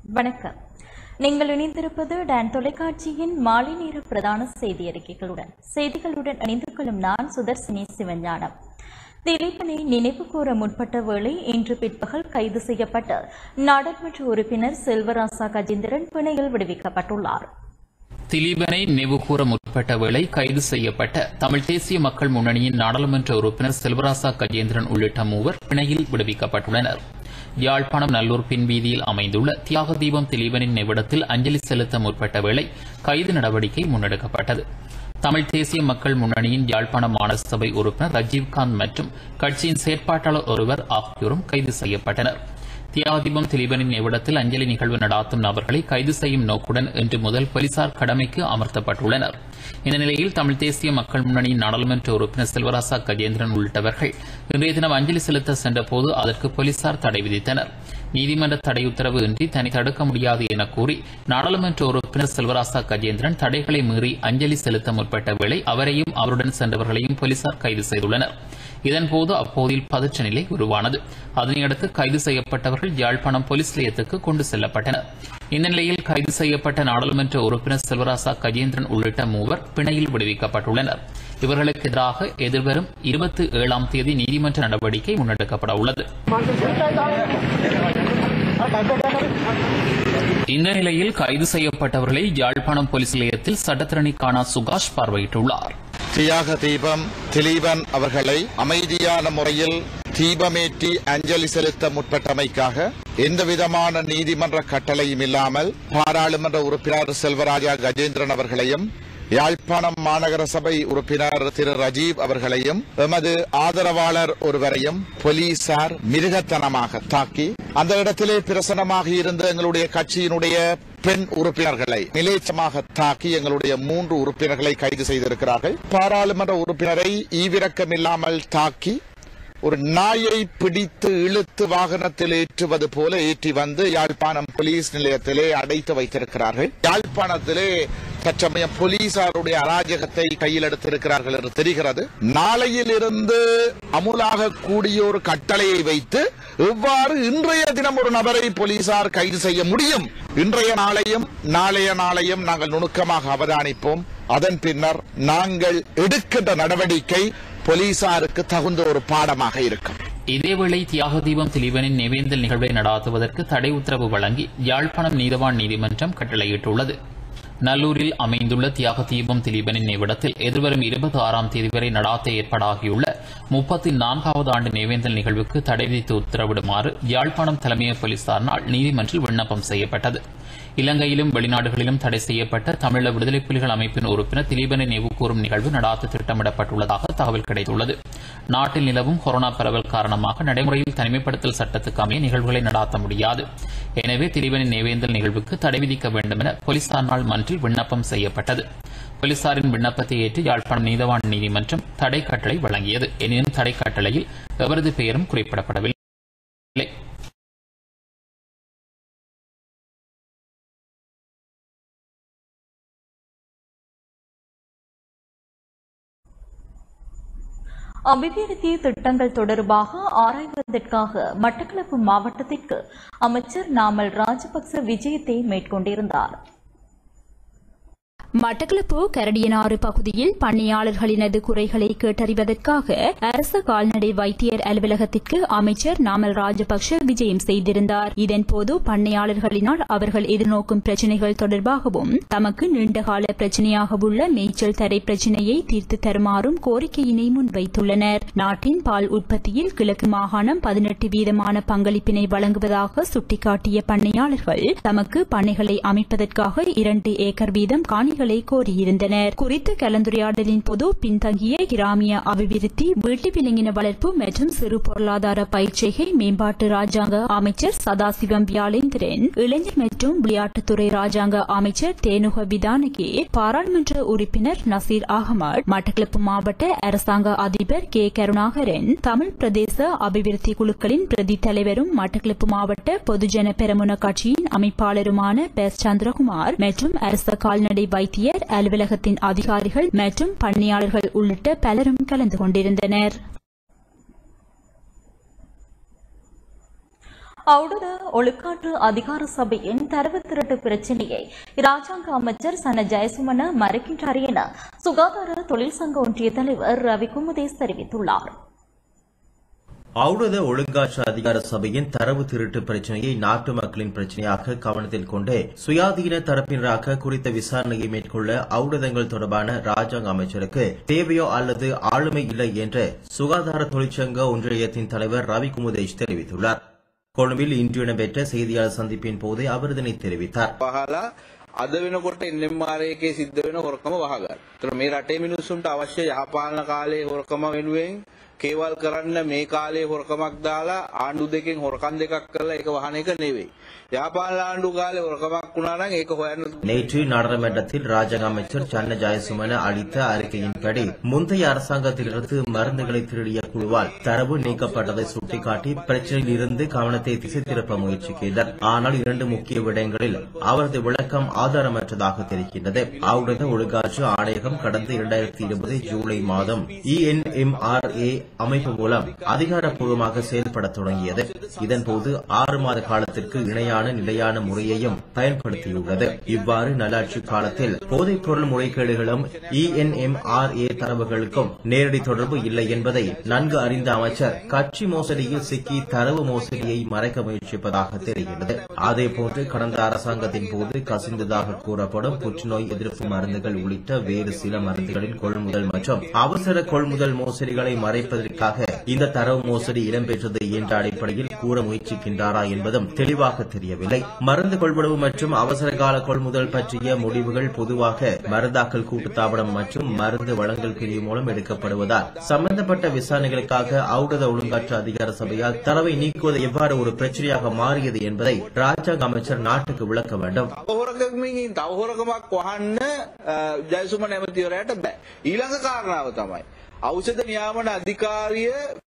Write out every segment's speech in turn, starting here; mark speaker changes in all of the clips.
Speaker 1: வணக்கம் நீங்கள் இணைந்திருப்பது டான் தொலைக்காட்சியின் மாலை நேர பிரதான செய்தி அறிக்கைகளுடன் செய்திகளுடன் இணைந்து கொள்ளும் நான் சுதர்சினி சிவஞானம் திலீபனை நினைவு கூற முற்பட்ட வேளை இன்று பிற்பகல் கைது செய்யப்பட்ட நாடாளுமன்ற உறுப்பினர் செல்வராசா கஜேந்திரன் பிணையில் விடுவிக்கப்பட்டுள்ளார்
Speaker 2: திலீபனை நினைவுகூர முற்பட்ட வேளை கைது செய்யப்பட்ட தமிழ் தேசிய மக்கள் முன்னணியின் நாடாளுமன்ற உறுப்பினர் செல்வராசா கஜேந்திரன் உள்ளிட்ட மூவர் பிணையில் விடுவிக்கப்பட்டுள்ளனர் யாழ்ப்பாணம் நல்லூர் பின்வீதியில் அமைந்துள்ள தியாக தீபம் திலீபனின் நிமிடத்தில் அஞ்சலி செலுத்த முற்பட்ட வேளை கைது நடவடிக்கை முன்னெடுக்கப்பட்டது தமிழ் தேசிய மக்கள் முன்னணியின் யாழ்ப்பாணம் மாநகர சபை உறுப்பினர் ரஜீவ்காந்த் மற்றும் கட்சியின் செயற்பாட்டாளர் ஒருவர் ஆகியோரும் கைது செய்யப்பட்டனர் தியாகதீபம் திலீபனின் நிமிடத்தில் அஞ்சலி நிகழ்வு நடாத்தும் நபர்களை கைது செய்யும் நோக்குடன் இன்று முதல் போலீசார் கடமைக்கு அமர்த்தப்பட்டுள்ளனர் இந்த நிலையில் தமிழ் தேசிய மக்கள் முன்னணியின் நாடாளுமன்ற உறுப்பினர் செல்வராசா கஜேந்திரன் உள்ளிட்டவர்கள் இன்றைய தினம் அஞ்சலி செலுத்த சென்றபோது அதற்கு போலீசார் தடை விதித்தனர் நீதிமன்ற தடை உத்தரவு இன்றி தனி தடுக்க முடியாது என கூறி நாடாளுமன்ற உறுப்பினர் செல்வராசா கஜேந்திரன் தடைகளை மீறி அஞ்சலி செலுத்த முற்பட்ட வேளை அவரையும் அவருடன் சென்றவர்களையும் போலீசார் கைது செய்துள்ளனர் இதன்போது அப்போதில் பதற்ற நிலை உருவானது அதனையடுத்து கைது செய்யப்பட்டவர்கள் யாழ்ப்பாணம் போலீஸ் நிலையத்துக்கு கொண்டு செல்லப்பட்டனர் இந்த நிலையில் கைது செய்யப்பட்ட நாடாளுமன்ற உறுப்பினர் செல்வராசா கஜேந்திரன் உள்ளிட்ட மூவர் பிணையில் விடுவிக்கப்பட்டுள்ளனர் இவர்களுக்கு எதிராக எதிர்வரும் இருபத்தி ஏழாம் தேதி நீதிமன்ற நடவடிக்கை முன்னெடுக்கப்பட உள்ளது இந்த நிலையில் கைது செய்யப்பட்டவர்களை யாழ்ப்பாணம் போலீஸ் நிலையத்தில் சட்டத்திரணி காணா சுகாஷ் பார்வையிட்டுள்ளார்
Speaker 3: தியாக தீபம் திலீபன் அவர்களை அமைதியான முறையில் தீபமேற்றி அஞ்சலி செலுத்த முற்பட்டமைக்காக எந்தவிதமான நீதிமன்ற கட்டளையும் இல்லாமல் பாராளுமன்ற உறுப்பினர் செல்வராஜா கஜேந்திரன் அவர்களையும் யாழ்ப்பாணம் மாநகர சபை உறுப்பினர் திரு ரஜீவ் அவர்களையும் எமது ஆதரவாளர் ஒருவரையும் போலீசார் மிருகத்தனமாக தாக்கி அந்த இடத்திலே பிரசனமாக இருந்த எங்களுடைய கட்சியினுடைய பெண் உறுப்பினர்களை நிலைச்சமாக தாக்கி எங்களுடைய மூன்று உறுப்பினர்களை கைது செய்திருக்கிறார்கள் பாராளுமன்ற உறுப்பினரை ஈவிரக்கமில்லாமல் தாக்கி ஒரு நாயை பிடித்து இழுத்து வாகனத்தில் ஏற்றுவது போல ஏற்றி வந்து யாழ்ப்பாணம் போலீஸ் நிலையத்திலே அடைத்து வைத்திருக்கிறார்கள் யாழ்ப்பாணத்திலே தற்சமயம் போலீசாருடைய அராஜகத்தை கையில் எடுத்திருக்கிறார்கள் என்று தெரிகிறது நாளையில் இருந்து அமுலாக கூடிய ஒரு கட்டளையை வைத்து எவ்வாறு இன்றைய தினம் ஒரு நபரை போலீசார் கைது செய்ய முடியும் இன்றைய நாளையும் நாளைய நாளையும் நாங்கள் நுணுக்கமாக அவதானிப்போம் அதன் பின்னர் நாங்கள் எடுக்கின்ற நடவடிக்கை போலீசாருக்கு தகுந்த ஒரு பாடமாக இருக்கும்
Speaker 2: இதேவேளை தியாகதீபம் திலீபனின் நிவேந்தல் நிகழ்வை நடாத்துவதற்கு தடை உத்தரவு வழங்கி யாழ்ப்பாணம் நீதவான் நீதிமன்றம் கட்டளையிட்டுள்ளது நல்லூரில் அமைந்துள்ள தியாக தீபம் திலீபனின் நிமிடத்தில் எதிர்வரும் இருபத்தி ஆறாம் தேதி வரை நடாத்த ஏற்பாடாகியுள்ள முப்பத்தி நான்காவது ஆண்டு நிவேந்தல் நிகழ்வுக்கு தடை விதித்து உத்தரவிடுமாறு யாழ்ப்பாணம் தலைமைய போலீசாரினால் நீதிமன்றில் விண்ணப்பம் செய்யப்பட்டது இலங்கையிலும் வெளிநாடுகளிலும் தடை செய்யப்பட்ட தமிழ விடுதலை புலிகள் அமைப்பின் உறுப்பினர் திலீபனை நினைவு கூறும் நிகழ்வு நடாத்த திட்டமிடப்பட்டுள்ளதாக தகவல் கிடைத்துள்ளது நாட்டில் நிலவும் கொரோனா பரவல் காரணமாக நடைமுறையில் தனிமைப்படுத்தல் சட்டத்துக்கு அமைய நிகழ்வுகளை நடாத்த முடியாது எனவே திலீபனின் நிவேந்தல் நிகழ்வுக்கு தடை விதிக்க வேண்டும் என போலீசாரினால் மன்றில் விண்ணப்பம் செய்யப்பட்டது போலீசாரின் விண்ணப்பத்தை ஏற்று யாழ்ப்பாணம் நீதவான் நீதிமன்றம் தடை கட்டளை வழங்கியது எனினும் தடை கட்டளையில் எவரது பெயரும் குறிப்பிடப்படவில்லை
Speaker 1: அபிவிருத்தி திட்டங்கள் தொடர்பாக ஆராய்வதற்காக மட்டக்களப்பு மாவட்டத்திற்கு அமைச்சர் நாமல் ராஜபக்ச விஜயத்தை மேற்கொண்டிருந்தார்
Speaker 4: மட்டக்களப்பு கரடியனாறு பகுதியில் பண்ணையாளர்களினது குறைகளை கேட்டறிவதற்காக அரச கால்நடை வைத்தியர் அலுவலகத்திற்கு அமைச்சர் நாமல் ராஜபக்ஷ விஜயம் செய்திருந்தார் இதன்போது பண்ணையாளர்களினால் அவர்கள் எதிர்நோக்கும் பிரச்சினைகள் தொடர்பாகவும் தமக்கு நீண்டகால பிரச்சினையாக உள்ள மேய்ச்சல் தரை பிரச்சினையை தீர்த்து தருமாறும் கோரிக்கையினை முன்வைத்துள்ளனர் நாட்டின் பால் உற்பத்தியில் கிழக்கு மாகாணம் பதினெட்டு வீதமான பங்களிப்பினை வழங்குவதாக சுட்டிக்காட்டிய பண்ணையாளர்கள் தமக்கு பண்ணைகளை அமைப்பதற்காக இரண்டு ஏக்கர் வீதம் காணிகள் உதவிகளை கோரியிருந்தனர் குறித்த கலந்துரையாடலின் போது பின்தங்கிய கிராமிய அபிவிருத்தி வீட்டு விலங்கின வளர்ப்பு மற்றும் சிறு பொருளாதார பயிற்சிகை மேம்பாட்டு ராஜாங்க அமைச்சர் சதாசிவம் வியாளேந்திரன் இளைஞர் மற்றும் விளையாட்டுத்துறை ராஜாங்க அமைச்சர் தேனுக விதானகே பாராளுமன்ற உறுப்பினர் நசீர் அகமது மட்டக்களப்பு மாவட்ட அரசாங்க அதிபர் கே கருணாகரன் தமிழ் பிரதேச அபிவிருத்தி குழுக்களின் பிரதி தலைவரும் மட்டக்களப்பு மாவட்ட பொதுஜன பெரமுன கட்சியின் அமைப்பாளருமான பெஸ் சந்திரகுமார் மற்றும் அரச கால்நடை வைத்தியர் அலுவலகத்தின் அதிகாரிகள் மற்றும் பணியாளர்கள் உள்ளிட்ட பலரும் கலந்து கொண்டிருந்தனர்
Speaker 1: ஔடத ஒழுக்காற்று அதிகார சபையின் தரவு திருட்டு பிரச்சினையை இராஜாங்க அமைச்சர் சன ஜெயசுமன மறுக்கின்றார் என சுகாதார தொழிற்சங்க ஒன்றிய தலைவர் ரவி குமுதேஸ் தெரிவித்துள்ளார்
Speaker 5: ஔடத ஒழுங்காற்று அதிகார சபையின் தரவு திருட்டு பிரச்சனையை நாட்டு மக்களின் பிரச்சனையாக கவனத்தில் கொண்டு சுயாதீன தரப்பினராக குறித்த விசாரணையை மேற்கொள்ள ஔடதங்கள் தொடர்பான ராஜாங்க அமைச்சருக்கு தேவையோ அல்லது ஆளுமை இல்லை என்று சுகாதார தொழிற்சங்க ஒன்றியத்தின் தலைவர் ரவி குமுதேஷ் தெரிவித்துள்ளார் கொழும்பில் இன்று இடம்பெற்ற செய்தியாளர் சந்திப்பின் போது அவர் இதனை தெரிவித்தார்
Speaker 6: වහලා අද වෙනකොට එන්ಎම්ආර් එකේ සිද්ධ වෙන හොරකම වහගන්න. ඒතර මේ රටේ මිනිස්සුන්ට අවශ්‍ය යහපාලන කාලේ හොරකම වෙනුවෙන් කේවල් කරන්න මේ කාලේ හොරකමක් දාලා ආණ්ඩු දෙකෙන් හොරකම් දෙකක් කරලා ඒක වහන එක නෙවෙයි. යහපාලන ආණ්ඩු කාලේ හොරකමක් වුණා නම් ඒක හොයන්න
Speaker 5: நேற்று நாடாளுமன்றத்தில் ராஜாங்க அமைச்சர் சன்ன ஜெயசுமன அளித்த அறிக்கையின்படி முந்தைய அரசாங்கத்திலிருந்து மருந்துகளை திருடிய குழுவால் தரவு நீக்கப்பட்டதை சுட்டிக்காட்டி பிரச்சனையில் இருந்து கவனத்தை திசை திருப்ப முயற்சிக்கின்றனர் ஆனால் இரண்டு முக்கிய விடயங்களில் அவரது விளக்கம் ஆதாரமற்றதாக தெரிகின்றது ஆவுடத ஒழுங்காற்று ஆணையகம் கடந்த இரண்டாயிரத்தி இருபது ஜூலை மாதம் இஎன்எம்ஆர்ஏ அமைப்பு மூலம் அதிகாரப்பூர்வமாக செயல்பட தொடங்கியது இதன்போது ஆறு மாத காலத்திற்கு இணையான நிலையான முறையையும் பயன்படுத்தியுள்ளது இவ்வாறு நல்லாட்சி காலத்தில் போதைப் பொருள் முறைகேடுகளும் இஎன்எம்ஆர்ஏ தரவுகளுக்கும் நேரடி தொடர்பு இல்லை என்பதை நன்கு அறிந்த அமைச்சர் கட்சி மோசடியில் சிக்கி தரவு மோசடியை மறைக்க முயற்சிப்பதாக தெரிகிறது அதேபோன்று கடந்த அரசாங்கத்தின் போது கசிந்ததாக கூறப்படும் புற்றுநோய் எதிர்ப்பு மருந்துகள் உள்ளிட்ட வேறு சில மருந்துகளின் கொள்முதல் மற்றும் அவசர கொள்முதல் மோசடிகளை மறைப்பதற்காக இந்த தரவு மோசடி இடம்பெற்றது என்ற அடிப்படையில் கூற முயற்சிக்கின்றாரா என்பதும் தெளிவாக தெரியவில்லை மருந்து கொள்வனவு மற்றும் அவசர கால கொள்முதல் பற்றிய முடிவுகள் பொதுவாக மருந்தாக்கல் கூட்டுத்தாபனம் மற்றும் மருந்து வழங்கல் பிரிவு மூலம் எடுக்கப்படுவதால் சம்பந்தப்பட்ட விசாரணைகளுக்காக ஔடத ஒழுங்காற்று அதிகார சபையால் தரவை நீக்குவது எவ்வாறு ஒரு பிரச்சனையாக மாறியது என்பதை ராஜாங்க அமைச்சர் நாட்டுக்கு விளக்க வேண்டும்
Speaker 6: තව හොරකමකින් තව හොරකමක් වහන්න අ, ජයසුමන ඇමතිවරයාට බෑ. ඊළඟ කාරණාව තමයි. ඖෂධ නියාමන අධිකාරිය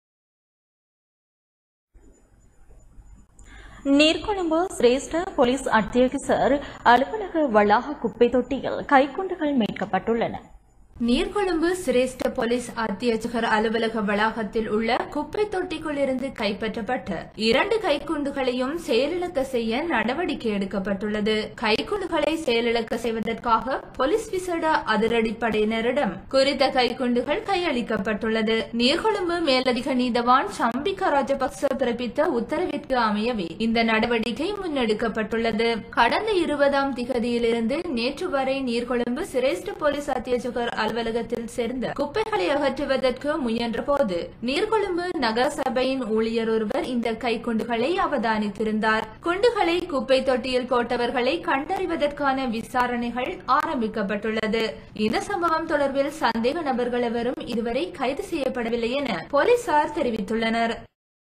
Speaker 1: நீர்கொழும்பு சிரேஷ்ட போலீஸ் அத்தியட்சர் அலுவலக வளாக குப்பை தொட்டியில் கைக்குண்டுகள் மீட்கப்பட்டுள்ளன
Speaker 7: நீர்கொழும்பு சிரேஷ்ட போலீஸ் அத்தியட்சகர் அலுவலக வளாகத்தில் உள்ள குப்பை தொட்டிக்குள்ளிருந்து கைப்பற்றப்பட்ட இரண்டு கைக்குண்டுகளையும் செயலிழக்க செய்ய நடவடிக்கை எடுக்கப்பட்டுள்ளது கைக்குண்டுகளை செயலிழக்க செய்வதற்காக போலீஸ் விசேட அதிரடிப்படையினரிடம் குறித்த கைக்குண்டுகள் கையளிக்கப்பட்டுள்ளது நீர்கொழும்பு மேலதிக நீதவான் சம்பிகா ராஜபக்ச பிறப்பித்த உத்தரவிற்கு அமையவே இந்த நடவடிக்கை முன்னெடுக்கப்பட்டுள்ளது கடந்த இருபதாம் திகதியிலிருந்து நேற்று வரை நீர்கொழும்பு சிரேஷ்ட போலீஸ் அத்தியட்சகர் அலுவலகத்தில் சேர்ந்த குப்பைகளை அகற்றுவதற்கு முயன்ற போது நீர்கொழும்பு நகர சபையின் ஊழியர் ஒருவர் இந்த கைக்குண்டுகளை அவதானித்திருந்தார் குண்டுகளை குப்பை தொட்டியில் போட்டவர்களை கண்டறிவதற்கான விசாரணைகள் ஆரம்பிக்கப்பட்டுள்ளது இந்த சம்பவம் தொடர்பில் சந்தேக நபர்கள் எவரும் இதுவரை கைது செய்யப்படவில்லை என போலீசார் தெரிவித்துள்ளனர்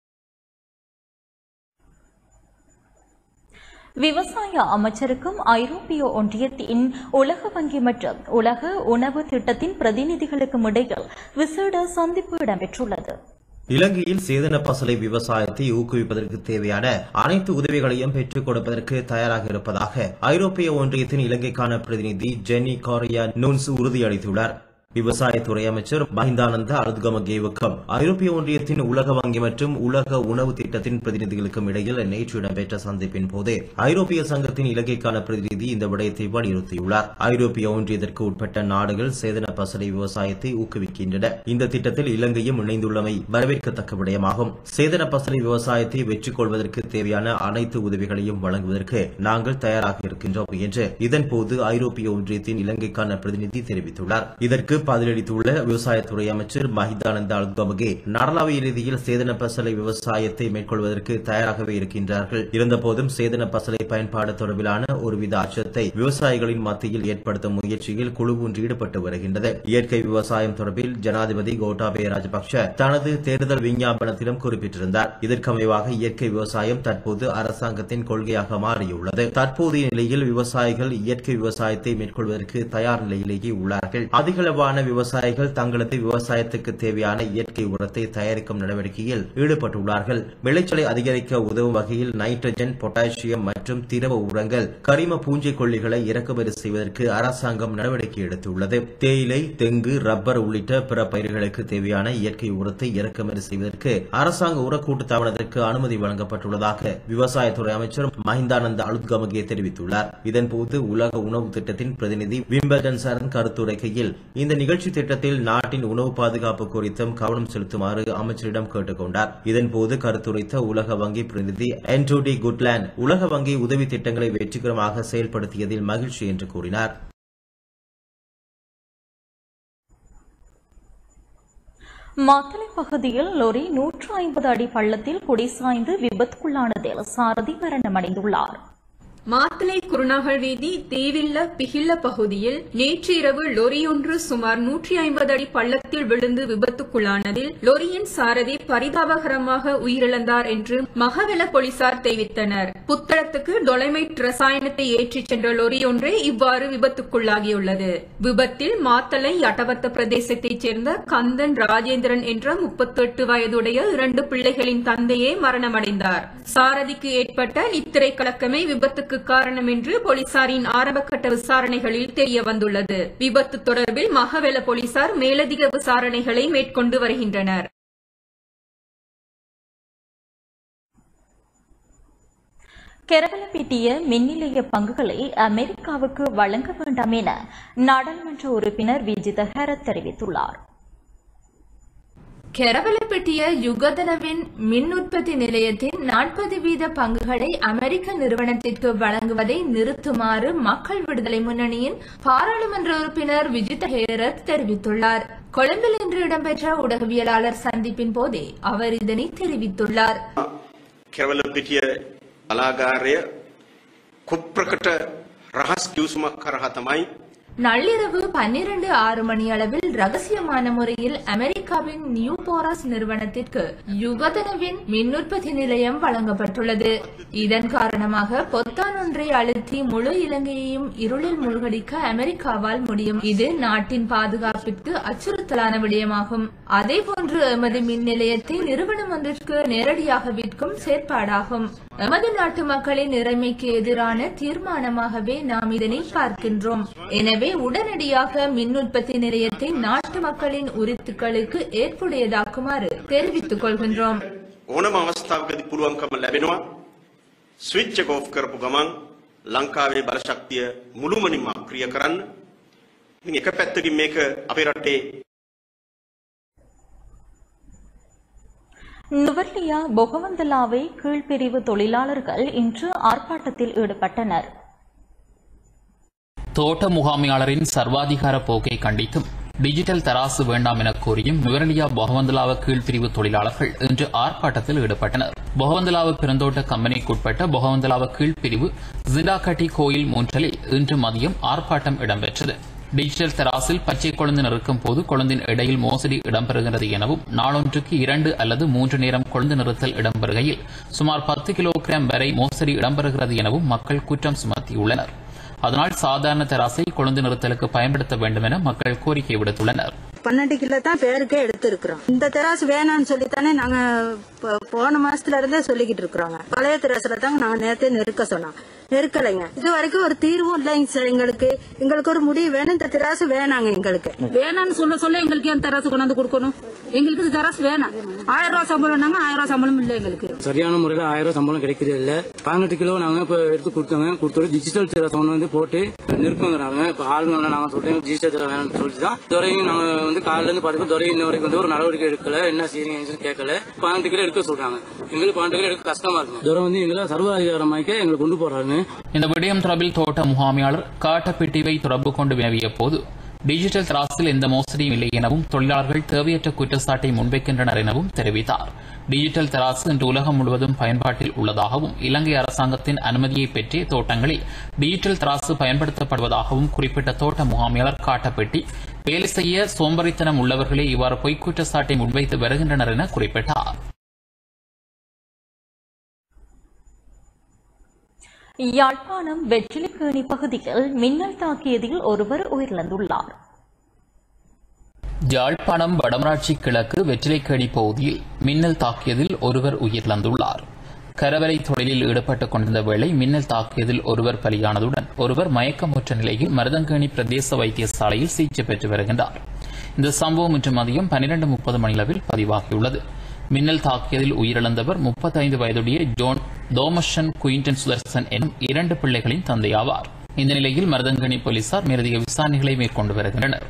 Speaker 1: விவசாய அமைச்சருக்கும் ஐரோப்பிய ஒன்றியத்தின் உலக வங்கி மற்றும் உலக உணவு திட்டத்தின் பிரதிநிதிகளுக்கும் இடையில் விசேட சந்திப்பு இடம்பெற்றுள்ளது
Speaker 5: இலங்கையில் சேதன பசலை விவசாயத்தை ஊக்குவிப்பதற்கு தேவையான அனைத்து உதவிகளையும் பெற்றுக் கொடுப்பதற்கு தயாராக இருப்பதாக ஐரோப்பிய ஒன்றியத்தின் இலங்கைக்கான பிரதிநிதி ஜெனி காரியா நூன்ஸ் உறுதியளித்துள்ளார் விவசாயத்துறை அமைச்சர் மஹிந்தானந்த அருத்கமகேவுக்கும் ஐரோப்பிய ஒன்றியத்தின் உலக வங்கி மற்றும் உலக உணவு திட்டத்தின் பிரதிநிதிகளுக்கும் இடையில் நேற்று இடம்பெற்ற சந்திப்பின் போது ஐரோப்பிய சங்கத்தின் இலங்கைக்கான பிரதிநிதி இந்த விடயத்தை வலியுறுத்தியுள்ளார் ஐரோப்பிய ஒன்றியத்திற்கு உட்பட்ட நாடுகள் சேதன பசலை விவசாயத்தை ஊக்குவிக்கின்றன இந்த திட்டத்தில் இலங்கையும் இணைந்துள்ளமை வரவேற்கத்தக்க விடயமாகும் சேதன பசலை விவசாயத்தை வெற்றி கொள்வதற்கு தேவையான அனைத்து உதவிகளையும் வழங்குவதற்கு நாங்கள் தயாராக இருக்கின்றோம் என்று இதன்போது ஐரோப்பிய ஒன்றியத்தின் இலங்கைக்கான பிரதிநிதி தெரிவித்துள்ளார் இதற்கு பதிலளித்துள்ள விவசாயத்துறை அமைச்சர் மஹிதானந்த அல்கமகே நாடளாவிய ரீதியில் சேதன பசலை விவசாயத்தை மேற்கொள்வதற்கு தயாராகவே இருக்கின்றார்கள் இருந்தபோதும் சேதன பசலை பயன்பாடு தொடர்பிலான ஒருவித அச்சத்தை விவசாயிகளின் மத்தியில் ஏற்படுத்தும் முயற்சியில் குழு ஒன்று ஈடுபட்டு வருகின்றது இயற்கை விவசாயம் தொடர்பில் ஜனாதிபதி கோட்டாபய ராஜபக்ஷ தனது தேர்தல் விஞ்ஞாபனத்திலும் குறிப்பிட்டிருந்தார் இதற்கமைவாக இயற்கை விவசாயம் தற்போது அரசாங்கத்தின் கொள்கையாக மாறியுள்ளது தற்போதைய நிலையில் விவசாயிகள் இயற்கை விவசாயத்தை மேற்கொள்வதற்கு தயார் நிலையிலேயே உள்ளார்கள் அதிகளவான யாழ்ப்பாண விவசாயிகள் தங்களது விவசாயத்துக்கு தேவையான இயற்கை உரத்தை தயாரிக்கும் நடவடிக்கையில் ஈடுபட்டுள்ளார்கள் விளைச்சலை அதிகரிக்க உதவும் வகையில் நைட்ரஜன் பொட்டாசியம் மற்றும் திரவ உரங்கள் கரிம பூஞ்சை கொல்லிகளை இறக்குமதி செய்வதற்கு அரசாங்கம் நடவடிக்கை எடுத்துள்ளது தேயிலை தெங்கு ரப்பர் உள்ளிட்ட பிற பயிர்களுக்கு தேவையான இயற்கை உரத்தை இறக்குமதி செய்வதற்கு அரசாங்க உரக்கூட்டு தாவனத்திற்கு அனுமதி வழங்கப்பட்டுள்ளதாக விவசாயத்துறை அமைச்சர் மஹிந்தானந்த அலுத்கமகே தெரிவித்துள்ளார் இதன்போது உலக உணவு திட்டத்தின் பிரதிநிதி விம்பல்டன் சரண் கருத்துரைக்கையில் இந்த நிகழ்ச்சி திட்டத்தில் நாட்டின் உணவு பாதுகாப்பு குறித்தும் கவனம் செலுத்துமாறு அமைச்சரிடம் கேட்டுக் கொண்டார் இதன்போது கருத்துரைத்த உலக வங்கி பிரதிநிதி என்டோடி குட்லேண்ட் உலக வங்கி உதவி திட்டங்களை வெற்றிகரமாக செயல்படுத்தியதில் மகிழ்ச்சி என்று கூறினார்
Speaker 1: மாத்தளை பகுதியில் லொரி நூற்று ஐம்பது அடி பள்ளத்தில் குடிசாய்ந்து விபத்துக்குள்ளானதில் சாரதி மரணமடைந்துள்ளார்
Speaker 8: மாத்தளை குருநாகல் வீதி தீவில்ல பிகில்ல பகுதியில் நேற்று இரவு லொரியொன்று சுமார் நூற்றி ஐம்பது அடி பள்ளத்தில் விழுந்து விபத்துக்குள்ளானதில் லொரியின் சாரதி பரிதாபகரமாக உயிரிழந்தார் என்று மகவெல போலீசார் தெரிவித்தனர் புத்தளத்துக்கு டொலைமைட் ரசாயனத்தை ஏற்றிச் சென்ற லொரியொன்றே இவ்வாறு விபத்துக்குள்ளாகியுள்ளது விபத்தில் மாத்தளை அட்டவத்த பிரதேசத்தைச் சேர்ந்த கந்தன் ராஜேந்திரன் என்ற முப்பத்தெட்டு வயதுடைய இரண்டு பிள்ளைகளின் தந்தையே மரணமடைந்தார் சாரதிக்கு ஏற்பட்ட நித்திரை கலக்கமே விபத்துக்கு காரணம் என்று போலீசாரின் ஆரம்பகட்ட விசாரணைகளில் தெரிய வந்துள்ளது விபத்து தொடர்பில் மகவெல போலீசார் மேலதிக விசாரணைகளை மேற்கொண்டு வருகின்றனர்
Speaker 1: கெரவலப்பிட்டிய மின் நிலைய பங்குகளை அமெரிக்காவுக்கு வழங்க வேண்டாம் என நாடாளுமன்ற உறுப்பினர் விஜித ஹரத் தெரிவித்துள்ளார்
Speaker 7: கெரவலப்பட்டிய யுகதனவின் மின் உற்பத்தி நிலையத்தின் நாற்பது வீத பங்குகளை அமெரிக்க நிறுவனத்திற்கு வழங்குவதை நிறுத்துமாறு மக்கள் விடுதலை முன்னணியின் பாராளுமன்ற உறுப்பினர் விஜித ஹேரத் தெரிவித்துள்ளார் கொழும்பில் இன்று இடம்பெற்ற ஊடகவியலாளர் சந்திப்பின் போதே அவர் இதனை தெரிவித்துள்ளார்
Speaker 9: කෙරවල පිටිය බලාගාරය කුප්‍රකට රහස් කිවසුමක් කරහා තමයි
Speaker 7: நள்ளிரவு பன்னிரண்டு ஆறு மணி அளவில் ரகசியமான முறையில் அமெரிக்காவின் நியூ போராஸ் நிறுவனத்திற்கு யுகதனவின் மின் உற்பத்தி நிலையம் வழங்கப்பட்டுள்ளது இதன் காரணமாக பொத்தான் ஒன்றை அழுத்தி முழு இலங்கையையும் இருளில் மூழ்கடிக்க அமெரிக்காவால் முடியும் இது நாட்டின் பாதுகாப்பிற்கு அச்சுறுத்தலான விடயமாகும் அதேபோன்று எமது மின் நிலையத்தை நிறுவனம் ஒன்றிற்கு நேரடியாக விற்கும் செயற்பாடாகும் எமது நாட்டு மக்களின் இறைமைக்கு எதிரான தீர்மானமாகவே நாம் இதனை பார்க்கின்றோம் எனவே உடனடியாக மின் உற்பத்தி நிலையத்தை நாட்டு மக்களின் உரித்துக்களுக்கு ஏற்புடையதாக்குமாறு தெரிவித்துக் கொள்கின்றோம்
Speaker 9: ඕනම අවස්ථාවකදී පුළුවන්කම ලැබෙනවා ස්විච් එක ඔෆ් කරපු ගමන් ලංකාවේ බලශක්තිය මුළුමනින්ම අක්‍රිය කරන්න. ඉතින් එක පැත්තකින් මේක අපේ රටේ
Speaker 1: நுவர்லியா பொகவந்தலாவை கீழ்பிரிவு தொழிலாளர்கள் இன்று ஆர்ப்பாட்டத்தில் ஈடுபட்டனர்
Speaker 2: தோட்ட முகாமையாளரின் சர்வாதிகார போக்கை கண்டித்தும் டிஜிட்டல் தராசு வேண்டாம் என கோரியும் நுவரலியா பொகவந்தலாவ கீழ்பிரிவு தொழிலாளர்கள் இன்று ஆர்ப்பாட்டத்தில் ஈடுபட்டனர் பொகவந்தலாவ பெருந்தோட்ட கம்பெனிக்குட்பட்ட பொகவந்தலாவ கீழ்பிரிவு ஜிண்டாகட்டி கோயில் மூன்றலில் இன்று மதியம் ஆர்ப்பாட்டம் இடம்பெற்றது டிஜிட்டல் தராசில் பச்சை கொழுந்து நிறுக்கும் போது கொழுந்தின் இடையில் மோசடி இடம்பெறுகிறது எனவும் நாளொன்றுக்கு இரண்டு அல்லது மூன்று நேரம் கொழுந்து நிறுத்தல் இடம்பெறுகையில் சுமார் பத்து கிலோகிராம் வரை மோசடி இடம்பெறுகிறது எனவும் மக்கள் குற்றம் சுமத்தியுள்ளனர் அதனால் சாதாரண தராசை கொழுந்து நிறுத்தலுக்கு பயன்படுத்த வேண்டும் என மக்கள் கோரிக்கை விடுத்துள்ளனர்
Speaker 10: பன்னெண்டு கிலோ தான் பேருக்கே எடுத்திருக்கிறோம் இந்த தெராசு வேணாம்னு சொல்லித்தானே நாங்க ப- போன மாசத்துல இருந்தே சொல்லிக்கிட்டு இருக்கிறோங்க பழைய தெராசுல தாங்க நாங்க நேரத்தே நெருக்க சொன்னோம் நெருக்கலைங்க இது வரைக்கும் ஒரு தீர்வும் இல்லைங்க சார் எங்களுக்கு எங்களுக்கு ஒரு முடிவு வேணும் இந்த தெராசு வேணாங்க எங்களுக்கு
Speaker 11: வேணாம்னு சொல்ல சொல்ல எங்களுக்கு ஏன் தராசு கொண்டாந்து கொடுக்கணும் எங்களுக்கு இது தராசு வேணாம் ஆயிரம் ரூபாய் சம்பளம்னாங்க ஆயிரம் ரூபாய் சம்பளம் இல்லை எங்களுக்கு
Speaker 12: சரியான முறையில் ஆயிரம் ரூபாய் சம்பளம் கிடைக்கிறது இல்ல பதினெட்டு கிலோ நாங்க இப்ப எடுத்து கொடுத்தோங்க கொடுத்தோட டிஜிட்டல் திராசம் ஒன்று வந்து போட்டு நிற்குங்கிறாங்க இப்ப ஆளுங்க நாங்க சொல்றேன் டிஜிட்டல் திரை வேணும்னு சொல்லிட்டு தான் துறையும் நாங்க வந்து காலையில இருந்து பார்த்து துறை இன்ன வரைக்கும் வந்து ஒரு நடவடிக்கை எடுக்கல என்ன செய்யுங்க கேட்கல பதினெட்டு கிலோ எடுக்க சொல்றாங்க எங்களுக்கு பதினெட்டு கிலோ எடுக்க கஷ்டமா இருக்கு துறை வந்து எங்களை சர்வாதிகாரமாக்க எங்களை கொண்டு போறாங்க
Speaker 2: இந்த விடயம் தொடர்பில் தோட்ட முகாமையாளர் காட்டப்பிட்டிவை தொடர்பு கொண்டு வினவிய போது டிஜிட்டல் தராசில் எந்த மோசடியும் இல்லை எனவும் தொழிலாளர்கள் தேவையற்ற குற்றச்சாட்டை முன்வைக்கின்றனர் எனவும் தெரிவித்தார் டிஜிட்டல் தராசு இன்று உலகம் முழுவதும் பயன்பாட்டில் உள்ளதாகவும் இலங்கை அரசாங்கத்தின் அனுமதியை பெற்றே தோட்டங்களில் டிஜிட்டல் தராசு பயன்படுத்தப்படுவதாகவும் குறிப்பிட்ட தோட்ட முகாமையாளர் காட்டப்பெட்டி வேலை செய்ய சோம்பரித்தனம் உள்ளவர்களே இவ்வாறு பொய்க் குற்றச்சாட்டை முன்வைத்து வருகின்றனர் என குறிப்பிட்டார்
Speaker 1: யாழ்ப்பாணம் வெற்றிலிக்கேணி பகுதியில் மின்னல் தாக்கியதில் ஒருவர் உயிரிழந்துள்ளார்
Speaker 2: யாழ்ப்பாணம் வடமராட்சி கிழக்கு வெற்றிலைக்கேணி பகுதியில் மின்னல் தாக்கியதில் ஒருவர் உயிரிழந்துள்ளார் கரவரை தொழிலில் ஈடுபட்டுக் கொண்டிருந்த வேளை மின்னல் தாக்கியதில் ஒருவர் பலியானதுடன் ஒருவர் மயக்கமுற்ற நிலையில் மருதங்கேணி பிரதேச வைத்தியசாலையில் சிகிச்சை பெற்று வருகின்றார் இந்த சம்பவம் இன்று மதியம் பனிரெண்டு முப்பது மணியளவில் பதிவாகியுள்ளது மின்னல் தாக்கியதில் உயிரிழந்தவர் முப்பத்தைந்து வயதுடைய ஜோன் தோமஷன் குயின்டன் சுதர்சன் எனும் இரண்டு பிள்ளைகளின் தந்தையாவார் இந்த நிலையில் மருதங்கனி போலீசார் மேலதிக விசாரணைகளை மேற்கொண்டு வருகின்றனர்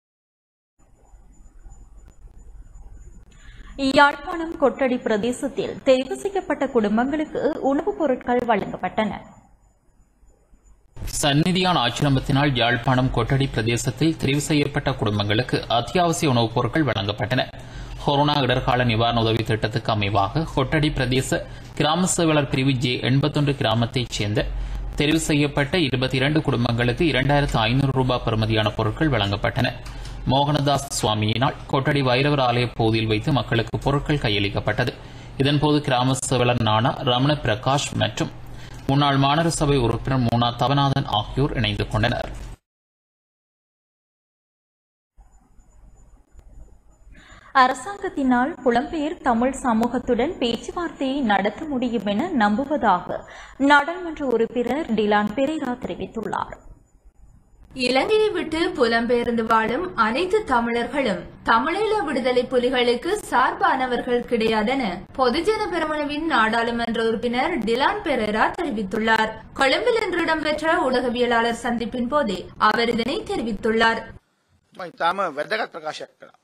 Speaker 1: யாழ்ப்பாணம் கொட்டடி பிரதேசத்தில் தெரிவு செய்யப்பட்ட குடும்பங்களுக்கு உணவுப் பொருட்கள் வழங்கப்பட்டன
Speaker 2: சந்நிதியான் ஆச்சிரமத்தினால் யாழ்ப்பாணம் கொட்டடி பிரதேசத்தில் தெரிவு செய்யப்பட்ட குடும்பங்களுக்கு அத்தியாவசிய உணவுப் பொருட்கள் வழங்கப்பட்டன கொரோனா இடர்கால நிவாரண உதவி திட்டத்துக்கு அமைவாக கொட்டடி பிரதேச கிராம சேவலர் பிரிவு ஜே எண்பத்தொன்று கிராமத்தைச் சேர்ந்த தெரிவு செய்யப்பட்ட இருபத்தி இரண்டு குடும்பங்களுக்கு இரண்டாயிரத்து ஐநூறு ரூபாய் பெறுமதியான பொருட்கள் வழங்கப்பட்டன மோகனதாஸ் சுவாமியினால் கொட்டடி வைரவர் ஆலய பகுதியில் வைத்து மக்களுக்கு பொருட்கள் கையளிக்கப்பட்டது இதன்போது கிராம சேவலர் நானா ரமண பிரகாஷ் மற்றும் முன்னாள் மாநகர சபை உறுப்பினர் மூனா தவநாதன் ஆகியோர் இணைந்து கொண்டனர்
Speaker 1: அரசாங்கத்தினால் புலம்பெயர் தமிழ் சமூகத்துடன் பேச்சுவார்த்தையை நடத்த முடியும் என நம்புவதாக நாடாளுமன்ற உறுப்பினர் டிலான் பெரேரா தெரிவித்துள்ளார்
Speaker 7: இலங்கையை விட்டு புலம்பெயர்ந்து வாழும் அனைத்து தமிழர்களும் தமிழீழ விடுதலை புலிகளுக்கு சார்பானவர்கள் கிடையாதென பொதுஜன பெருமனவின் நாடாளுமன்ற உறுப்பினர் டிலான் பெரேரா தெரிவித்துள்ளார் கொழும்பில் இன்று இடம்பெற்ற ஊடகவியலாளர் சந்திப்பின் போதே அவர் இதனை தெரிவித்துள்ளார்
Speaker 13: මම ඉතාම වැදගත් ප්‍රකාශයක් කළා.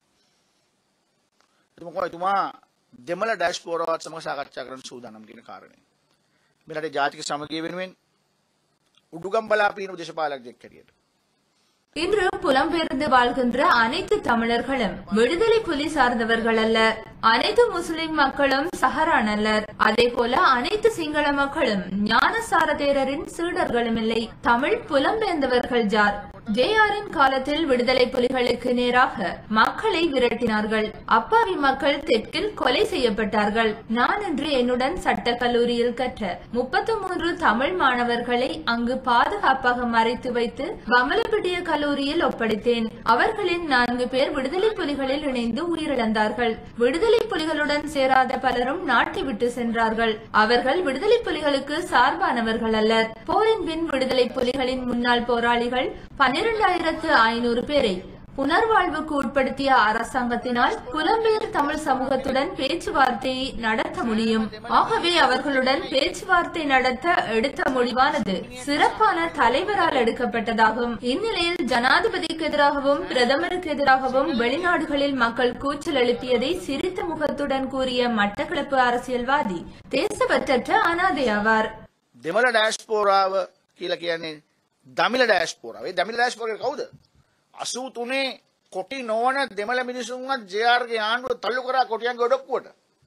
Speaker 13: එතුමකෝ එතුමා දෙමළ ඩෑෂ් පෝරවත් සමඟ සාකච්ඡා කරන සූදානම් කියන කාරණය. මෙරට ජාතික සමගිය වෙනුවෙන් උඩුගම් බලාපීන දේශපාලකයෙක් හැටියට.
Speaker 7: இன்று புலம்பெயர்ந்து வாழ்கின்ற அனைத்து தமிழர்களும் விடுதலை புலி சார்ந்தவர்கள் அல்ல அனைத்து முஸ்லிம் மக்களும் சஹரான் அல்லர் அதே போல அனைத்து சிங்கள மக்களும் ஞானசார தேரரின் சீடர்களும் இல்லை தமிழ் புலம்பெயர்ந்தவர்கள் ஜார் ஜேஆரின் காலத்தில் விடுதலை புலிகளுக்கு நேராக மக்களை விரட்டினார்கள் அப்பாவி மக்கள் தெற்கில் கொலை செய்யப்பட்டார்கள் நான் இன்று என்னுடன் சட்ட கல்லூரியில் கற்ற முப்பத்தி மூன்று தமிழ் மாணவர்களை அங்கு பாதுகாப்பாக மறைத்து வைத்து வமலப்பிட்டிய கல்லூரியில் ஒப்படைத்தேன் அவர்களின் நான்கு பேர் விடுதலை புலிகளில் இணைந்து உயிரிழந்தார்கள் விடுதலை புலிகளுடன் சேராத பலரும் நாட்டை விட்டு சென்றார்கள் அவர்கள் விடுதலை புலிகளுக்கு சார்பானவர்கள் அல்லர் போரின் பின் விடுதலை புலிகளின் முன்னாள் போராளிகள் பன்னிரண்டாயிரத்து ஐநூறு பேரை புனர்வாழ்வுக்கு உட்படுத்திய அரசாங்கத்தினால் புலம்பெயர் தமிழ் சமூகத்துடன் பேச்சுவார்த்தையை நடத்த முடியும் ஆகவே அவர்களுடன் பேச்சுவார்த்தை நடத்த எடுத்த முடிவானது சிறப்பான தலைவரால் எடுக்கப்பட்டதாகும் இந்நிலையில் ஜனாதிபதிக்கு எதிராகவும் பிரதமருக்கு எதிராகவும் வெளிநாடுகளில் மக்கள் கூச்சல் எழுப்பியதை சிரித்த முகத்துடன் கூறிய மட்டக்களப்பு அரசியல்வாதி தேசப்பற்றற்ற அனாதை ஆவார்
Speaker 13: දෙමළ ඩෑස්පෝරාව කියලා කියන්නේ දමිල ඩෑස්පෝරාව. ඒ දමිල ඩෑස්පෝරේ කවුද? 83 කොටි නොවන දෙමළ මිනිසුන්වත් ජේ.ආර්.ගේ ආණ්ඩුව තල්ලු කරා කොටියන්ගේ ඔඩොක්කුවට.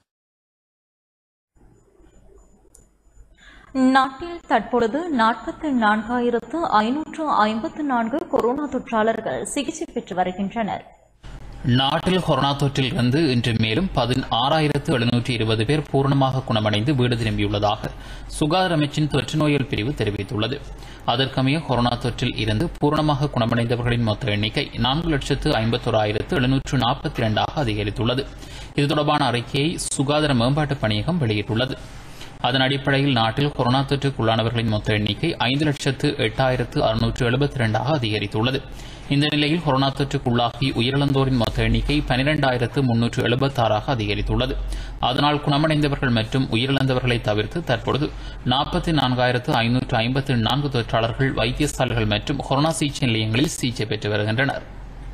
Speaker 1: நாட்டில் தற்பொழுது நாற்பத்தி நான்காயிரத்து ஐநூற்று ஐம்பத்து நான்கு கொரோனா தொற்றாளர்கள் சிகிச்சை பெற்று வருகின்றனர்
Speaker 2: நாட்டில் கொரோனா தொற்றில் இருந்து இன்று மேலும் பதினாறாயிரத்து எழுநூற்றி இருபது பேர் பூர்ணமாக குணமடைந்து வீடு திரும்பியுள்ளதாக சுகாதார அமைச்சின் தொற்று நோயல் பிரிவு தெரிவித்துள்ளது அதற்கமைய கொரோனா தொற்றில் இருந்து பூர்ணமாக குணமடைந்தவர்களின் மொத்த எண்ணிக்கை நான்கு லட்சத்து ஐம்பத்தோராயிரத்து எழுநூற்று நாற்பத்தி இரண்டாக அதிகரித்துள்ளது இது தொடர்பான அறிக்கையை சுகாதார மேம்பாட்டு பணியகம் வெளியிட்டுள்ளது அதன் அடிப்படையில் நாட்டில் கொரோனா தொற்றுக்குள்ளானவர்களின் மொத்த எண்ணிக்கை ஐந்து லட்சத்து எட்டாயிரத்து அறுநூற்று எழுபத்தி இரண்டாக அதிகரித்துள்ளது இந்த நிலையில் கொரோனா தொற்றுக்குள்ளாகி உயிரிழந்தோரின் மொத்த எண்ணிக்கை பனிரெண்டாயிரத்து முன்னூற்று எழுபத்தாறாக அதிகரித்துள்ளது அதனால் குணமடைந்தவர்கள் மற்றும் உயிரிழந்தவர்களை தவிர்த்து தற்பொழுது நாற்பத்தி நான்காயிரத்து ஐநூற்று ஐம்பத்தி நான்கு தொற்றாளர்கள் வைத்தியசாலைகள் மற்றும் கொரோனா சிகிச்சை நிலையங்களில் சிகிச்சை பெற்று வருகின்றனர்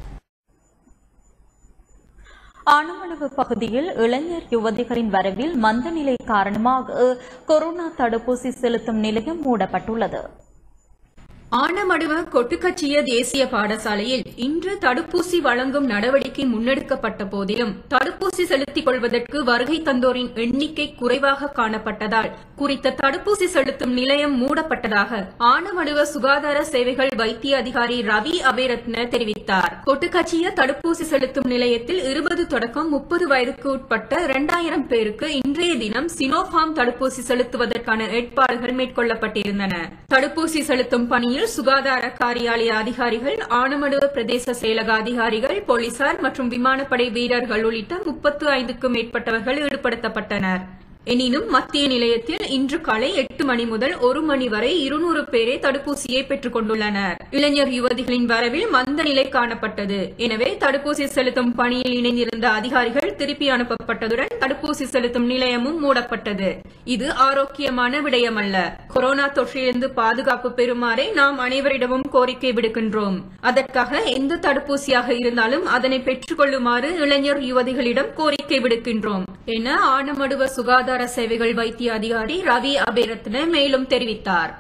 Speaker 1: ஆனமளவு பகுதியில் இளைஞர் யுவதிகளின் வரவில் மந்த நிலை காரணமாக கொரோனா தடுப்பூசி செலுத்தும் நிலையம் மூடப்பட்டுள்ளது
Speaker 8: ஆனமடுவ கொட்டுக்கச்சிய தேசிய பாடசாலையில் இன்று தடுப்பூசி வழங்கும் நடவடிக்கை முன்னெடுக்கப்பட்ட போதிலும் தடுப்பூசி செலுத்திக் கொள்வதற்கு வருகை தந்தோரின் எண்ணிக்கை குறைவாக காணப்பட்டதால் குறித்த தடுப்பூசி செலுத்தும் நிலையம் மூடப்பட்டதாக ஆனமடுவ சுகாதார சேவைகள் வைத்திய அதிகாரி ரவி அபேரத்ன தெரிவித்தார் கொட்டுக்கச்சிய தடுப்பூசி செலுத்தும் நிலையத்தில் இருபது தொடக்கம் முப்பது வயதுக்கு உட்பட்ட இரண்டாயிரம் பேருக்கு இன்றைய தினம் சினோஃபார்ம் தடுப்பூசி செலுத்துவதற்கான ஏற்பாடுகள் மேற்கொள்ளப்பட்டிருந்தன தடுப்பூசி செலுத்தும் பணியில் இந்நிலையில் சுகாதார காரியாலய அதிகாரிகள் ஆனமடுவ பிரதேச செயலக அதிகாரிகள் போலீசார் மற்றும் விமானப்படை வீரர்கள் உள்ளிட்ட முப்பத்து ஐந்துக்கும் மேற்பட்டவர்கள் ஈடுபடுத்தப்பட்டனர் எனினும் மத்திய நிலையத்தில் இன்று காலை எட்டு மணி முதல் ஒரு மணி வரை இருநூறு பேரே தடுப்பூசியை பெற்றுக் கொண்டுள்ளனர் இளைஞர் யுவதிகளின் வரவில் மந்த நிலை காணப்பட்டது எனவே தடுப்பூசி செலுத்தும் பணியில் இணைந்திருந்த அதிகாரிகள் திருப்பி அனுப்பப்பட்டதுடன் தடுப்பூசி செலுத்தும் நிலையமும் மூடப்பட்டது இது ஆரோக்கியமான விடயமல்ல கொரோனா தொற்றிலிருந்து பாதுகாப்பு பெறுமாறே நாம் அனைவரிடமும் கோரிக்கை விடுக்கின்றோம் அதற்காக எந்த தடுப்பூசியாக இருந்தாலும் அதனை பெற்றுக் கொள்ளுமாறு இளைஞர் யுவதிகளிடம் கோரிக்கை விடுக்கின்றோம் என ஆனமடுவ சுகாதார சேவைகள் வைத்திய அதிகாரி ரவி அபேரத்ன மேலும் தெரிவித்தார்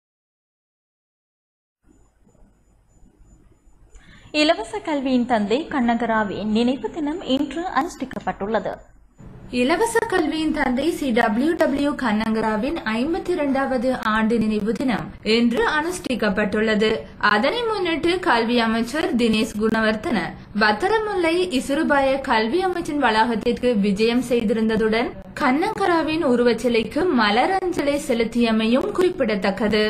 Speaker 1: இலவச கல்வியின் தந்தை கண்ணகராவின் நினைவு தினம் இன்று அனுஷ்டிக்கப்பட்டுள்ளது
Speaker 7: இலவச கல்வியின் தந்தை சி டபிள்யூ டபிள்யூ கண்ணங்கராவின் ஐம்பத்தி இரண்டாவது ஆண்டு நினைவு தினம் இன்று அனுஷ்டிக்கப்பட்டுள்ளது அதனை முன்னிட்டு கல்வி அமைச்சர் தினேஷ் குணவர்த்தன பத்தரமுல்லை இசுருபாய கல்வி அமைச்சின் வளாகத்திற்கு விஜயம் செய்திருந்ததுடன் கண்ணங்கராவின் உருவச்சிலைக்கு மலரஞ்சலி செலுத்தியமையும் குறிப்பிடத்தக்கது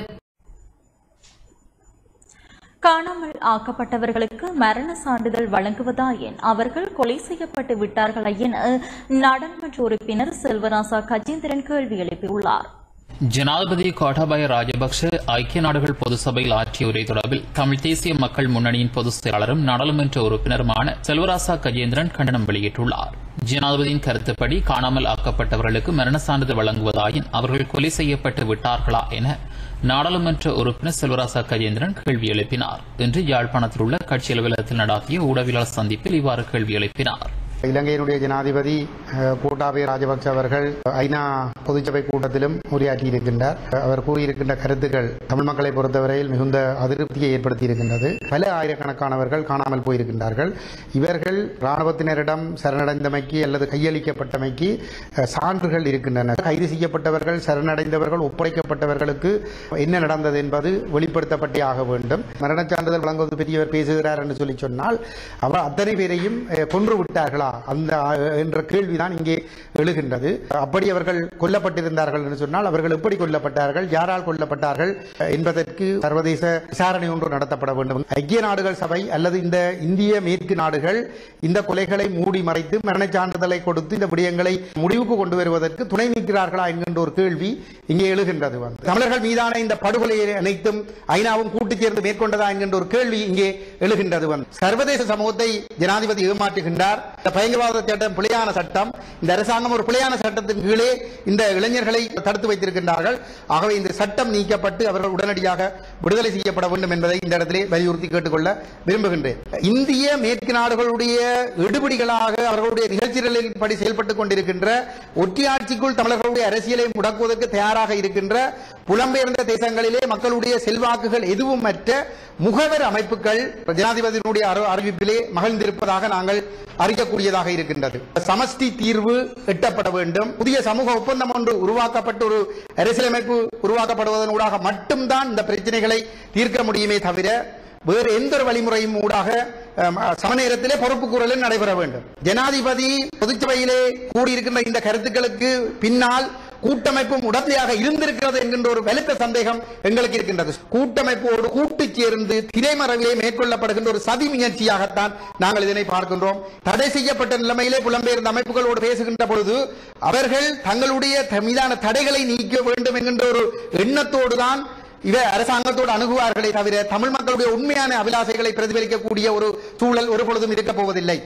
Speaker 1: காணாமல் ஆக்கப்பட்டவர்களுக்கு மரண சான்றிதழ் வழங்குவதாயின் அவர்கள் கொலை செய்யப்பட்டு விட்டார்களா என நாடாளுமன்ற உறுப்பினர் செல்வராசா கஜேந்திரன் கேள்வி எழுப்பியுள்ளார்
Speaker 2: ஜனாதிபதி கோட்டாபய ராஜபக்ஷ ஐக்கிய நாடுகள் பொதுசபையில் ஆற்றிய உரை தொடர்பில் தமிழ் தேசிய மக்கள் முன்னணியின் பொதுச் செயலாளரும் நாடாளுமன்ற உறுப்பினருமான செல்வராசா கஜேந்திரன் கண்டனம் வெளியிட்டுள்ளார் ஜனாதிபதியின் கருத்துப்படி காணாமல் ஆக்கப்பட்டவர்களுக்கு மரண சான்றிதழ் வழங்குவதாயின் அவர்கள் கொலை செய்யப்பட்டு விட்டார்களா என நாடாளுமன்ற உறுப்பினர் செல்வராசா கஜேந்திரன் கேள்வி எழுப்பினார் இன்று யாழ்ப்பாணத்தில் உள்ள கட்சி அலுவலகத்தில் நடாத்திய ஊடகவியலாளர் சந்திப்பில் இவ்வாறு கேள்வி எழுப்பினார்
Speaker 14: இலங்கையினுடைய ஜனாதிபதி அஹ், கோட்டாபய ராஜபக்ச அவர்கள் ஐநா பொதுச்சபை கூட்டத்திலும் உரையாற்றியிருக்கின்றார் அவர் கூறியிருக்கின்ற கருத்துக்கள் தமிழ் மக்களை பொறுத்தவரையில் மிகுந்த அதிருப்தியை ஏற்படுத்தியிருக்கின்றது பல ஆயிரக்கணக்கானவர்கள் காணாமல் போயிருக்கின்றார்கள் இவர்கள் இராணுவத்தினரிடம் சரணடைந்தமைக்கு அல்லது கையளிக்கப்பட்டமைக்கு அஹ், சான்றுகள் இருக்கின்றன கைது செய்யப்பட்டவர்கள் சரணடைந்தவர்கள் ஒப்படைக்கப்பட்டவர்களுக்கு என்ன நடந்தது என்பது வெளிப்படுத்தப்பட்டே ஆக வேண்டும் மரணச் சான்றிதழ் வழங்குவது பெரியவர் பேசுகிறார் என்று சொல்லி சொன்னால் அவர் அத்தனை பேரையும் அஹ், கொன்று விட்டார்களா அந்த அஹ், என்ற கேள்விதான் இங்கே எழுகின்றது அப்படி அவர்கள் கொல்லப்பட்டிருந்தார்கள் என்று சொன்னால் அவர்கள் எப்படி கொல்லப்பட்டார்கள் யாரால் கொல்லப்பட்டார்கள் அஹ், என்பதற்கு சர்வதேச விசாரணை ஒன்று நடத்தப்பட வேண்டும் ஐக்கிய நாடுகள் சபை அல்லது இந்த இந்திய மேற்கு நாடுகள் இந்த கொலைகளை மூடி மறைத்து மரணச் சான்றிதழை கொடுத்து இந்த விடயங்களை முடிவுக்கு கொண்டு வருவதற்கு துணை நிற்கிறார்களா என்கின்ற ஒரு கேள்வி இங்கே எழுகின்றது வந்து. தமிழர்கள் மீதான இந்த படுகொலையை அனைத்தும் ஐநாவும் கூட்டு சேர்ந்து மேற்கொண்டதா என்கின்ற ஒரு கேள்வி இங்கே எழுகின்றது வந்து. சர்வதேச சமூகத்தை ஜனாதிபதி ஏமாற்றுகின்றார் இந்த பயங்கரவாத சட்டம் பிழையான சட்டம் இந்த அரசாங்கம் ஒரு பிழையான சட்டத்தின் கீழே இந்த இளைஞர்களை தடுத்து வைத்திருக்கின்றார்கள் ஆகவே இந்த சட்டம் நீக்கப்பட்டு அவர்கள் உடனடியாக விடுதலை செய்யப்பட வேண்டும் என்பதை இந்த இடத்திலே வலியுறுத்தி கேட்டுக்கொள்ள விரும்புகின்றேன் இந்திய மேற்கு நாடுகளுடைய எடுபிடிகளாக அவர்களுடைய நிகழ்ச்சிகளின் படி செயல்பட்டுக் கொண்டிருக்கின்ற ஒற்றியாட்சிக்குள் தமிழர்களுடைய அரசியலை முடக்குவதற்கு தயாராக இருக்கின்ற புலம்பெயர்ந்த தேசங்களிலே மக்களுடைய செல்வாக்குகள் எதுவும் மற்ற முகவர் அமைப்புகள் ஜனாதிபதியினுடைய அறி- அறிவிப்பிலே மகிழ்ந்திருப்பதாக நாங்கள் அறியக்கூடியதாக இருக்கின்றது சமஷ்டி தீர்வு எட்டப்பட வேண்டும் புதிய சமூக ஒப்பந்தம் ஒன்று உருவாக்கப்பட்டு ஒரு அரசியலமைப்பு உருவாக்கப்படுவதன் ஊடாக மட்டும்தான் இந்த பிரச்சனைகளை தீர்க்க முடியுமே தவிர வேறு எந்த ஒரு வழிமுறையும் ஊடாக அம், சமநேரத்திலே பொறுப்பு கூறலும் நடைபெற வேண்டும் ஜனாதிபதி பொதுச்சபையிலே கூறியிருக்கின்ற இந்த கருத்துக்களுக்கு பின்னால் கூட்டமைப்பும் உடந்தையாக இருந்திருக்கிறது என்கின்ற ஒரு பலத்த சந்தேகம் எங்களுக்கு இருக்கின்றது கூட்டமைப்போடு கூட்டு சேர்ந்து திரைமறைவிலே மேற்கொள்ளப்படுகின்ற ஒரு சதி முயற்சியாகத்தான் நாங்கள் இதனை பார்க்கின்றோம் தடை செய்யப்பட்ட நிலைமையிலே புலம்பெயர்ந்த அமைப்புகளோடு பேசுகின்ற பொழுது அவர்கள் தங்களுடைய த- மீதான தடைகளை நீக்க வேண்டும் என்கின்ற ஒரு எண்ணத்தோடு தான் இவ அரசாங்கத்தோடு அணுகுவார்களே தவிர தமிழ் மக்களுடைய உண்மையான அபிலாசைகளை பிரதிபலிக்கக்கூடிய ஒரு சூழல் ஒரு பொழுதும் இருக்கப் போவதில்லை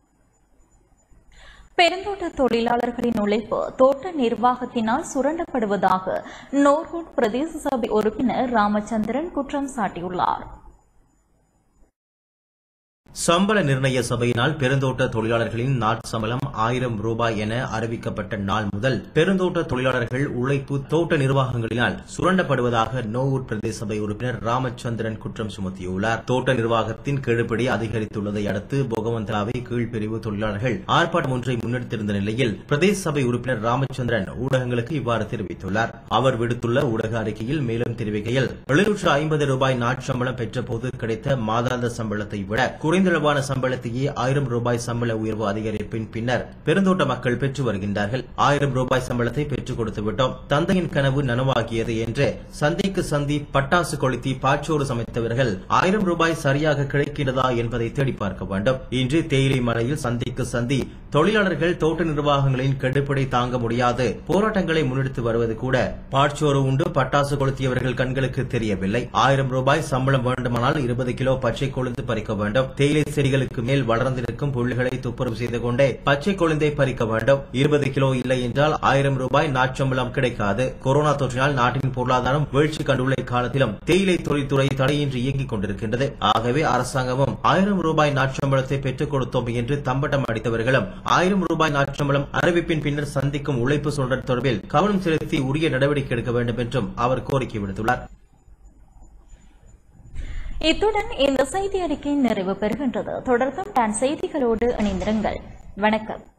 Speaker 1: பெருந்தோட்ட தொழிலாளர்களின் உழைப்பு தோட்ட நிர்வாகத்தினால் சுரண்டப்படுவதாக நோர்வுட் பிரதேச சபை உறுப்பினர் ராமச்சந்திரன் குற்றம் சாட்டியுள்ளார்
Speaker 5: சம்பள நிர்ணய சபையினால் பெருந்தோட்ட தொழிலாளர்களின் நாட்சம்பளம் ஆயிரம் ரூபாய் என அறிவிக்கப்பட்ட நாள் முதல் பெருந்தோட்ட தொழிலாளர்கள் உழைப்பு தோட்ட நிர்வாகங்களினால் சுரண்டப்படுவதாக நோவூர் பிரதேச சபை உறுப்பினர் ராமச்சந்திரன் குற்றம் சுமத்தியுள்ளார் தோட்ட நிர்வாகத்தின் கெடுபிடி அதிகரித்துள்ளதை அடுத்து போகவந்தலாவை கீழ்பிரிவு தொழிலாளர்கள் ஆர்ப்பாட்டம் ஒன்றை முன்னெடுத்திருந்த நிலையில் பிரதேச சபை உறுப்பினர் ராமச்சந்திரன் ஊடகங்களுக்கு இவ்வாறு தெரிவித்துள்ளார் அவர் விடுத்துள்ள ஊடக அறிக்கையில் மேலும் தெரிவிக்கையில் எழுநூற்று ஐம்பது ரூபாய் நாட்சம்பளம் பெற்றபோது கிடைத்த மாதாந்த சம்பளத்தை விட குறைந்த குறைந்தளவான சம்பளத்தையே ஆயிரம் ரூபாய் சம்பள உயர்வு அதிகரிப்பின் பின்னர் பெருந்தோட்ட மக்கள் பெற்று வருகின்றார்கள் ஆயிரம் ரூபாய் சம்பளத்தை பெற்றுக் கொடுத்து விட்டோம் தந்தையின் கனவு நனவாகியது என்று சந்திக்கு சந்தி பட்டாசு கொளுத்தி பாச்சோறு சமைத்தவர்கள் ஆயிரம் ரூபாய் சரியாக கிடைக்கின்றதா என்பதை தேடி பார்க்க வேண்டும் இன்று தேயிலை மலையில் சந்திக்கு சந்தி தொழிலாளர்கள் தோட்ட நிர்வாகங்களின் கெடுப்படை தாங்க முடியாது போராட்டங்களை முன்னெடுத்து வருவது கூட பாட்சோறு உண்டு பட்டாசு கொளுத்தியவர்கள் கண்களுக்கு தெரியவில்லை ஆயிரம் ரூபாய் சம்பளம் வேண்டுமானால் இருபது கிலோ பச்சை கொழுந்து பறிக்க வேண்டும் தேயிலை செடிகளுக்கு மேல் வளர்ந்திருக்கும் புல்லுகளை துப்புரவு செய்து கொண்டே பச்சை கொழுந்தை பறிக்க வேண்டும் இருபது கிலோ இல்லை என்றால் ஆயிரம் ரூபாய் நாட்சம்பளம் கிடைக்காது கொரோனா தொற்றினால் நாட்டின் பொருளாதாரம் வீழ்ச்சி கண்டுள்ள காலத்திலும் தேயிலை தொழில்துறை தடையின்றி இயங்கிக் கொண்டிருக்கின்றது ஆகவே அரசாங்கமும் ஆயிரம் ரூபாய் நாட்சம்பளத்தை பெற்றுக் கொடுத்தோம் என்று தம்பட்டம் அடித்தவர்களும் ஆயிரம் ரூபாய் நாட்சம்பளம் அறிவிப்பின் பின்னர் சந்திக்கும் உழைப்பு சொல்றல் தொடர்பில் கவனம் செலுத்தி உரிய நடவடிக்கை எடுக்க வேண்டும் என்றும் அவர் கோரிக்கை விடுத்துள்ளார்
Speaker 1: இத்துடன் இந்த செய்தி அறிக்கை நிறைவு பெறுகின்றது தொடர்ந்தும் நான் செய்திகளோடு இணைந்திருங்கள் வணக்கம்